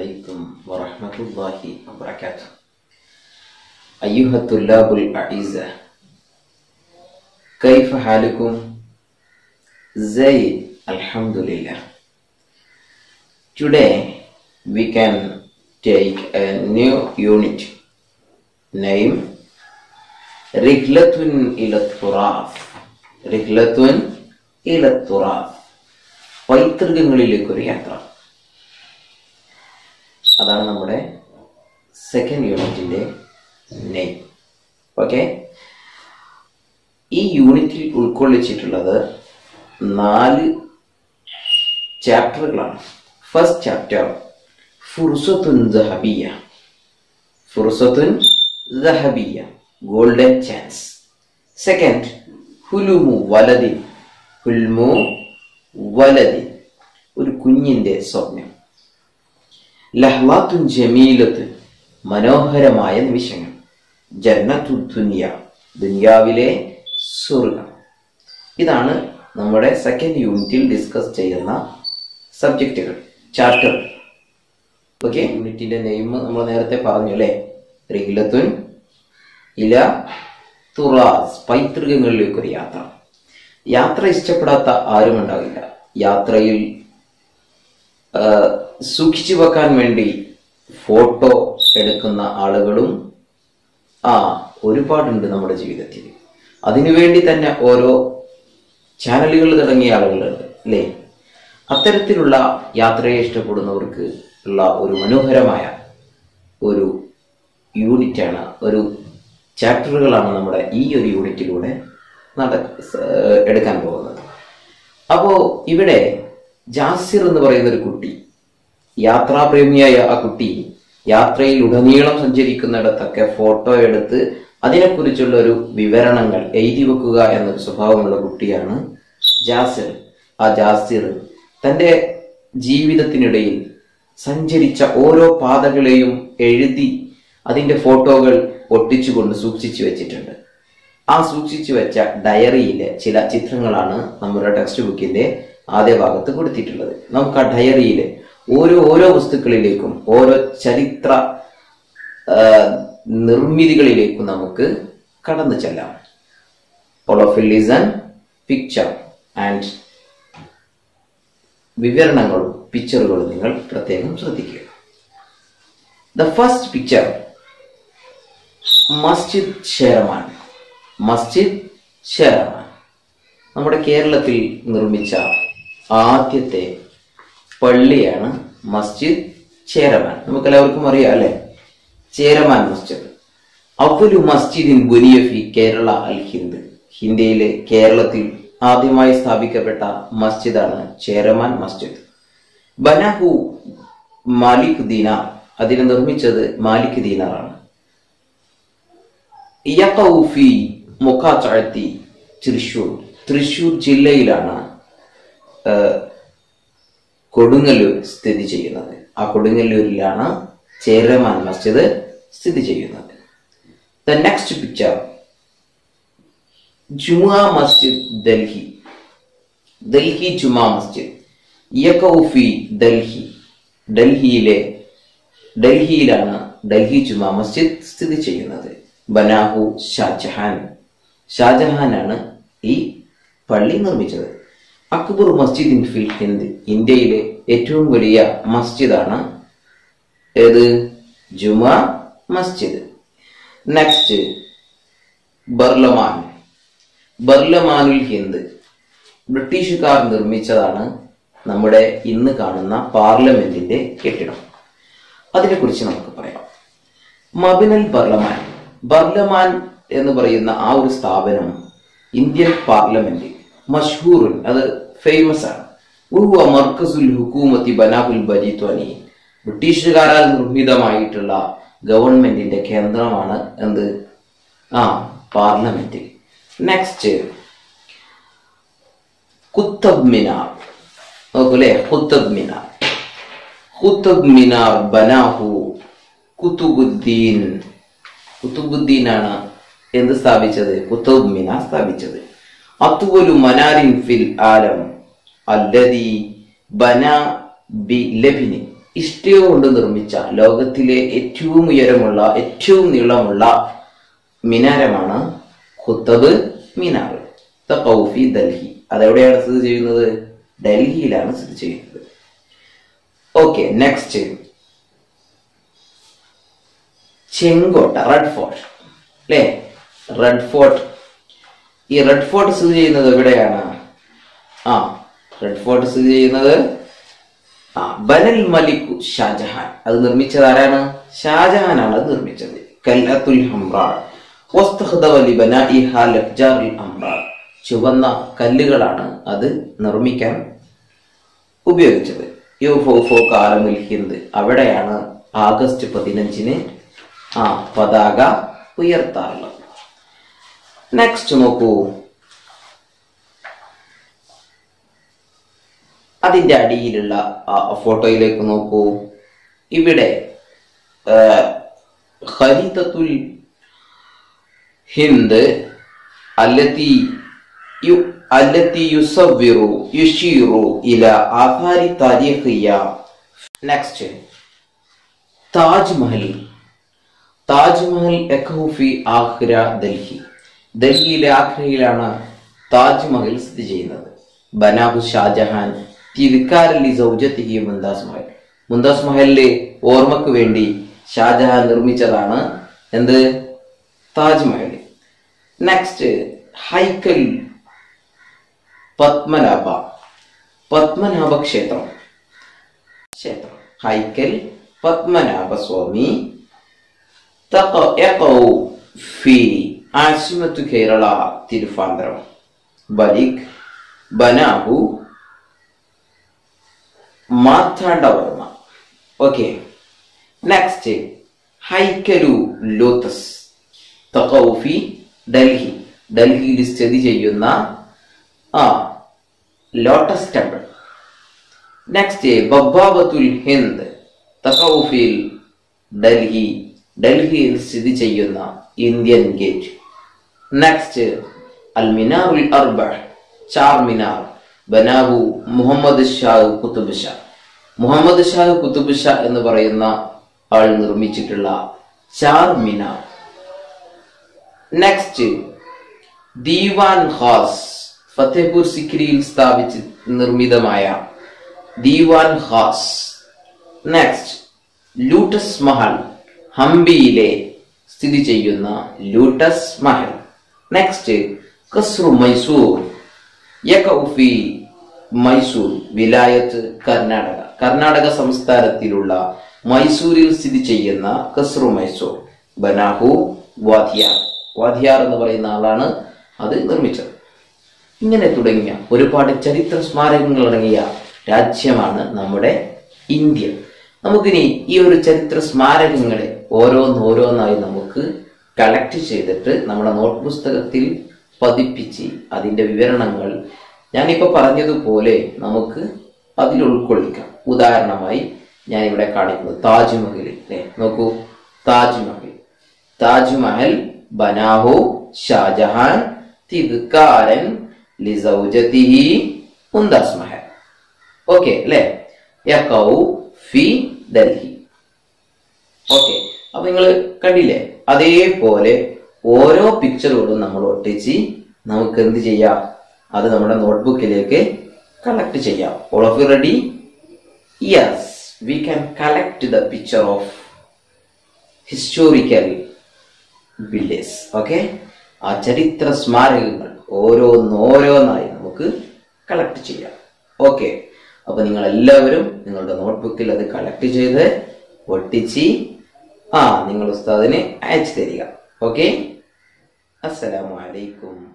عليكم ورحمة الله وبركاته أيها الطلاب الأعزاء كيف حالكم؟ زي الحمد لله Today we can take a new unit name رحلة إلى التراث رحلة إلى التراث പൈതൃകങ്ങളിലേക്കൊരു യാത്ര അതാണ് നമ്മുടെ സെക്കൻഡ് യൂണിറ്റിന്റെ നെയിം ഓക്കെ ഈ യൂണിറ്റിൽ ഉൾക്കൊള്ളിച്ചിട്ടുള്ളത് നാല് ചാപ്റ്ററുകളാണ് ഫസ്റ്റ് ചാപ്റ്റർ ഫുർസത്തുൻ ദഹബിയ ഫുർസത്തുൻ ദഹബിയ ഗോൾഡൻ ചാൻസ് സെക്കൻഡ് ഹുലുമു വലദിൻ ഹുൽമു വലദിൻ ഒരു കുഞ്ഞിന്റെ സ്വപ്നം ലഹ്ലാത്തുൻ ജമീലത്ത് മനോഹരമായ നിമിഷങ്ങൾ ജന്നത്തു ദുനിയ ദുനിയാവിലെ സ്വർഗം ഇതാണ് നമ്മുടെ സെക്കൻഡ് യൂണിറ്റിൽ ഡിസ്കസ് ചെയ്യുന്ന സബ്ജക്റ്റുകൾ ചാപ്റ്റർ ഓക്കെ യൂണിറ്റിന്റെ നെയിം നമ്മൾ നേരത്തെ പറഞ്ഞു അല്ലേ റിഹിലത്തുൻ ഇല തുറാസ് പൈതൃകങ്ങളിലേക്കൊരു യാത്ര യാത്ര ഇഷ്ടപ്പെടാത്ത ആരും ഉണ്ടാവില്ല യാത്രയിൽ ആ, സൂക്ഷിച്ചു വെക്കാൻ വേണ്ടി ഫോട്ടോ എടുക്കുന്ന ആളുകളും ആ ഒരുപാടുണ്ട് നമ്മുടെ ജീവിതത്തിൽ അതിനുവേണ്ടി തന്നെ ഓരോ ചാനലുകൾ തുടങ്ങിയ ആളുകളുണ്ട് അല്ലേ അത്തരത്തിലുള്ള യാത്രയെ ഇഷ്ടപ്പെടുന്നവർക്ക് ഉള്ള ഒരു മനോഹരമായ ഒരു യൂണിറ്റാണ് ഒരു ചാപ്റ്ററുകളാണ് നമ്മുടെ ഈ ഒരു യൂണിറ്റിലൂടെ നട സ- എടുക്കാൻ പോകുന്നത് അപ്പോ ഇവിടെ ജാസിർ എന്ന് പറയുന്ന ഒരു കുട്ടി യാത്രാപ്രേമിയായ ആ കുട്ടി യാത്രയിൽ ഉടനീളം സഞ്ചരിക്കുന്നിടത്തൊക്കെ ഫോട്ടോ എടുത്ത് അതിനെക്കുറിച്ചുള്ള ഒരു വിവരണങ്ങൾ എഴുതി വെക്കുക എന്നൊരു സ്വഭാവമുള്ള കുട്ടിയാണ് ജാസിർ ആ ജാസിർ തന്റെ ജീവിതത്തിനിടയിൽ സഞ്ചരിച്ച ഓരോ പാതകളെയും എഴുതി അതിന്റെ ഫോട്ടോകൾ ഒട്ടിച്ചുകൊണ്ട് സൂക്ഷിച്ചു വെച്ചിട്ടുണ്ട് ആ സൂക്ഷിച്ചു വെച്ച ഡയറിയിലെ ചില ചിത്രങ്ങളാണ് നമ്മുടെ ടെക്സ്റ്റ് ബുക്കിന്റെ ആദ്യ ഭാഗത്ത് കൊടുത്തിട്ടുള്ളത് നമുക്ക് ആ ഡയറിയിലെ ഓരോ ഓരോ വസ്തുക്കളിലേക്കും ഓരോ ചരിത്ര ആ, നിർമ്മിതികളിലേക്കും നമുക്ക് കടന്നു ചെല്ലാം all of listen picture and വിവരണങ്ങളും പിക്ചറുകളും നിങ്ങൾ പ്രത്യേകം ശ്രദ്ധിക്കുക the first picture Masjid Cheraman Masjid Cheraman നമ്മുടെ കേരളത്തിൽ നിർമ്മിച്ച ആദ്യത്തെ പള്ളിയാണ് മസ്ജിദ് ചേരമാൻ നമുക്ക് എല്ലാവർക്കും അറിയാം അല്ലെ ചേരമാൻ മസ്ജിദ് അവലു മസ്ജിദിൻ ബുനിയഫി കേരള അൽ ഹിന്ദ് ഹിന്ദിയിലെ കേരളത്തിൽ ആദ്യമായി സ്ഥാപിക്കപ്പെട്ട മസ്ജിദാണ് ചേരമാൻ മസ്ജിദ് ബനഹു മാലിക് ദീനാർ അതിനെ നിർമ്മിച്ചത് മാലിക് ദീനാറാണ് യഖൗഫി മുഖാച്ചഴത്തി തൃശൂർ തൃശൂർ ജില്ലയിലാണ് ആ, കൊടുങ്ങല്ലൂർ സ്ഥിതി ചെയ്യുന്നത് ആ കൊടുങ്ങല്ലൂരിലാണ് ചേരമാൻ മസ്ജിദ് സ്ഥിതി ചെയ്യുന്നത് the next picture Juma Masjid Delhi Delhi Juma Masjid യഖൗഫി ഡൽഹി ഡൽഹിയിലെ ഡൽഹിയിലാണ് ഡൽഹി ജുമാ മസ്ജിദ് സ്ഥിതി ചെയ്യുന്നത് ബനാഹു ഷാജഹാൻ ഷാജഹാനാണ് ഈ പള്ളി നിർമ്മിച്ചത് അക്ബർ മസ്ജിദ് ഇൻ ഫിൽ ഹിന്ദ് ഇന്ത്യയിലെ ഏറ്റവും വലിയ മസ്ജിദാണ് ഏത് ജുമാ മസ്ജിദ് നെക്സ്റ്റ് ബർലമാൻ ബർലമാനുൽ ഹിന്ദ് ബ്രിട്ടീഷുകാർ നിർമ്മിച്ചതാണ് നമ്മുടെ ഇന്ന് കാണുന്ന പാർലമെന്റിന്റെ കെട്ടിടം അതിനെക്കുറിച്ച് നമുക്ക് പറയാം മബിനൽ ബർലമാൻ ബർലമാൻ എന്ന് പറയുന്ന ആ ഒരു സ്ഥാപനം ഇന്ത്യൻ പാർലമെന്റ് മഷ്ഹൂറുൻ അത് ഫേമസ് ആണ് ഉഹുവ മർക്കസുൽ ഹുക്കൂമത്തി ബനാബുൽ ബജിത്വനി ബ്രിട്ടീഷുകാരാൽ നിർമ്മിതമായിട്ടുള്ള ഗവൺമെന്റിന്റെ കേന്ദ്രമാണ് എന്ത് ആ പാർലമെന്റ് നെക്സ്റ്റ് കുത്തബ് മിനാർ നോക്കൂലേ കുത്തബ് മിനാർ കുത്തബ് മിനാർ ബനാഹു കുത്തുബുദ്ദീൻ കുത്തുബുദ്ദീനാണ് എന്ത് സ്ഥാപിച്ചത് കുത്തബ് മിനാർ സ്ഥാപിച്ചത് അത്തുവലു മനാരിൻ ഫിൽ ആലം അല്ലതി ബന ബി ലബിനി ഇഷ്ടിക കൊണ്ട് നിർമ്മിച്ച ലോകത്തിലെ ഏറ്റവും ഉയരമുള്ള ഏറ്റവും നീളമുള്ള മിനാരമാണ് ഖുത്തബ് മിനാർ തഖൗഫി ഡൽഹി അതെവിടെയാണ് സ്ഥിതി ചെയ്യുന്നത് ഡൽഹിയിലാണ് സ്ഥിതി ചെയ്യുന്നത് ഓക്കെ നെക്സ്റ്റ് ചെങ്കോട്ട റെഡ് ഫോർട്ട് അല്ലേ റെഡ് ഫോർട്ട് ഈ റെഡ് ഫോർട്ട് സ്ഥിതി ചെയ്യുന്നത് എവിടെയാണ് ആ റെഡ് ഫോർട്ട് സ്ഥിതി ചെയ്യുന്നത് ആ ബനൽ മലിക്കു ഷാജഹാൻ അത് നിർമ്മിച്ചത് ആരാണ് ഷാജഹാനാണ് അത് നിർമ്മിച്ചത് കല്ലത്തുൽ ഹംറാൾ വസ്തഖ്ദവ ലിബനാഇഹാ ലഫ്ജാറുൽ അംറാൾ ചുവന്ന കല്ലുകളാണ് അത് നിർമ്മിക്കാൻ ഉപയോഗിച്ചത് യുഫോഫോ കാലമുൽ ഹിന്ദ് അവിടെയാണ് ആഗസ്റ്റ് പതിനഞ്ചിന് ആ പതാക ഉയർത്താറുള്ളത് നെക്സ്റ്റ് നോക്കൂ അതിന്റെ അടിയിലുള്ള ആ ഫോട്ടോയിലേക്ക് നോക്കൂ ഇവിടെ ആ, ഖരീദത്തുൽ ഹിന്ദ് അല്ലത്തി യു അല്ലത്തി യുസവ്വിറു യുഷീറു ഇല ആധാരി താരിഖിയ നെക്സ്റ്റ് താജ്മഹൽ താജ്മഹൽ എഖൂഫി ആഗ്ര ഡൽഹി ഡൽഹിയിലെ ആഗ്രയിലാണ് താജ്മഹൽ സ്ഥിതി ചെയ്യുന്നത് ബനാബു ഷാജഹാൻ തിരുക്കാരലി സൗജത്തിഹി മുന്താസ് മഹൽ മുന്താസ് മഹലിലെ ഓർമ്മക്ക് വേണ്ടി ഷാജഹാൻ നിർമ്മിച്ചതാണ് എന്ത് താജ്മഹൽ നെക്സ്റ്റ് ഹൈക്കൽ പത്മനാഭ പത്മനാഭ ക്ഷേത്രം ക്ഷേത്രം ഹൈക്കൽ പത്മനാഭ സ്വാമി تقع يقع في عاصمة كيرلا തിരുവാന്തരം ബലിക് ബനാഹു മാർത്താണ്ഡവർമ്മ ഓക്കെ നെക്സ്റ്റ് ഹൈക്കലു ലോത്തസ് തഖൗഫി ഡൽഹി ഡൽഹിയിൽ സ്ഥിതി ചെയ്യുന്ന ആ ലോട്ടസ് ടെമ്പിൾ നെക്സ്റ്റ് ബബ്ബാബത്തുൽ ഹിന്ദ് തഖൗഫിൽ ഡൽഹി ഡൽഹിയിൽ സ്ഥിതി ചെയ്യുന്ന ഇന്ത്യൻ ഗേറ്റ് നെക്സ്റ്റ് അൽ മിനാറുൽ അർബ ചാർ മിനാർ ബനാബു മുഹമ്മദ് ഷാഹ് കുത്തുബ് ഷാ മുഹമ്മദ് ഷാഹ് കുത്തുബ് ഷാ എന്ന് പറയുന്ന ആൾ നിർമ്മിച്ചിട്ടുള്ള ചാർ മിനാർ നെക്സ്റ്റ് ദീവാൻ ഖാസ് ഫത്തേപൂർ സിക്രിയിൽ സ്ഥാപിച്ച് നിർമ്മിതമായ ദീവാൻ ഖാസ് നെക്സ്റ്റ് ലൂട്ടസ് മഹൽ ഹംപിയിലെ സ്ഥിതി ചെയ്യുന്ന ലൂട്ടസ് മഹൽ നെക്സ്റ്റ് കസ്റു മൈസൂർ യകൗഫി മൈസൂർ വിലായത്ത് കർണാടക കർണാടക സംസ്ഥാനത്തിലുള്ള മൈസൂരിൽ സ്ഥിതി ചെയ്യുന്ന കസ്റു മൈസൂർ ബനാഹു വാധിയാർ വാധിയാർ എന്ന് പറയുന്ന ആളാണ് അത് നിർമ്മിച്ചത് ഇങ്ങനെ തുടങ്ങിയ ഒരുപാട് ചരിത്ര സ്മാരകങ്ങൾ അടങ്ങിയ രാജ്യമാണ് നമ്മുടെ ഇന്ത്യ നമുക്കിനി ഈ ഒരു ചരിത്ര സ്മാരകങ്ങളെ ഓരോന്നോരോന്നായി നമുക്ക് കളക്ട് ചെയ്തിട്ട് നമ്മുടെ നോട്ട് പുസ്തകത്തിൽ പതിപ്പിച്ച് അതിന്റെ വിവരണങ്ങൾ ഞാനിപ്പോൾ പറഞ്ഞതുപോലെ നമുക്ക് അതിൽ ഉൾക്കൊള്ളിക്കാം ഉദാഹരണമായി ഞാൻ ഇവിടെ കാണിക്കുന്നത് താജ്മഹൽ അല്ലേ നോക്കൂ താജ്മഹൽ താജ്മഹൽ ബനാഹു ഷാജഹാൻ തിദ്കാരൻ ലിസൗജതിഹി മുന്താസ് മഹൽ ഓക്കെ അല്ലേ യക്കൗ ഫി ഡൽഹി ഓക്കെ അപ്പൊ നിങ്ങൾ കണ്ടില്ലേ അതേപോലെ ഓരോ പിക്ചറുകളും നമ്മൾ ഒട്ടിച്ച് നമുക്ക് എന്ത് ചെയ്യാം അത് നമ്മുടെ നോട്ട്ബുക്കിലേക്ക് കളക്ട് ചെയ്യാം all of you ready yes we can collect the picture of historical village okay ആ ചരിത്ര സ്മാരകങ്ങൾ ഓരോന്നോരോന്നായി നമുക്ക് കളക്ട് ചെയ്യാം ഓക്കെ അപ്പൊ നിങ്ങൾ എല്ലാവരും നിങ്ങളുടെ നോട്ട്ബുക്കിൽ അത് കളക്ട് ചെയ്ത് ഒട്ടിച്ച് ആ നിങ്ങൾ ഉസ്താദിന് അയച്ചു തരിക ഓക്കെ അസ്സലാമു അലൈക്കും